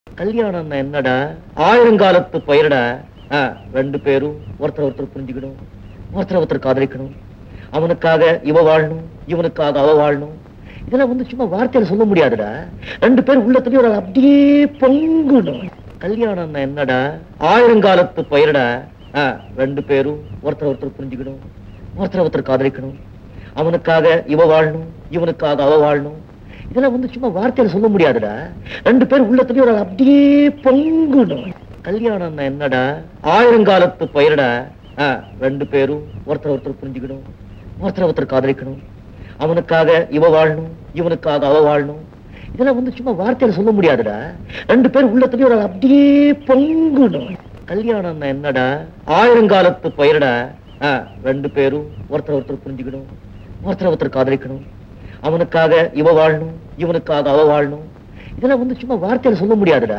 கல்யாணம்னா என்னடா ஆயிரங்காலத்து பயிரடா ஆ, ரெண்டு பேரும் ஒருத்தர் ஒருத்தர் புரிஞ்சுக்கணும் ஒருத்தர் ஒருத்தர் காதலிக்கணும் அவனுக்காக இவ வாழணும் இவனுக்காக அவ வாழணும் இதெல்லாம் வந்து சும்மா வார்த்தையில சொல்ல முடியாதுடா ரெண்டு பேரும் உள்ளத்துலயும் ஒரு அப்படியே பொங்கணும் கல்யாணம்னா என்னடா ஆயிரங்காலத்து பயிரடா ஆ, ரெண்டு பேரும் ஒருத்தர் ஒருத்தர் புரிஞ்சுக்கணும் ஒருத்தர் ஒருத்தர் காதலிக்கணும் அவனுக்காக இவ வாழணும் இவனுக்காக அவ வாழணும் இதெல்லாம் வந்து சும்மா வார்த்தையில சொல்ல முடியாதுடா ரெண்டு பேரும் உள்ளத்துலயும் ஒரு அப்படியே பொங்கணும் கல்யாணம்னா என்னடா ஆயிரங்காலத்து பயிரடா ஆ, ரெண்டு பேரும் ஒருத்தர் ஒருத்தர் புரிஞ்சுக்கணும் ஒருத்தர் ஒருத்தர் காதலிக்கணும் அவனுக்காக இவ வாழணும் இவனுக்காக அவ வாழணும் இதெல்லாம் வந்து சும்மா வார்த்தையில சொல்ல முடியாதுடா ரெண்டு பேரும் உள்ளத்துலயும் ஒரு அப்படியே பொங்கணும் கல்யாணம்னா என்னடா ஆயிரங்காலத்து பயிரடா ஆ, ரெண்டு பேரும் ஒருத்தர் ஒருத்தர் புரிஞ்சுக்கணும் ஒருத்தர் ஒருத்தர் காதலிக்கணும் அவனுக்காக இவ வாழணும் இவனுக்காக அவ வாழணும் இதெல்லாம் வந்து சும்மா வார்த்தையில சொல்ல முடியாதுடா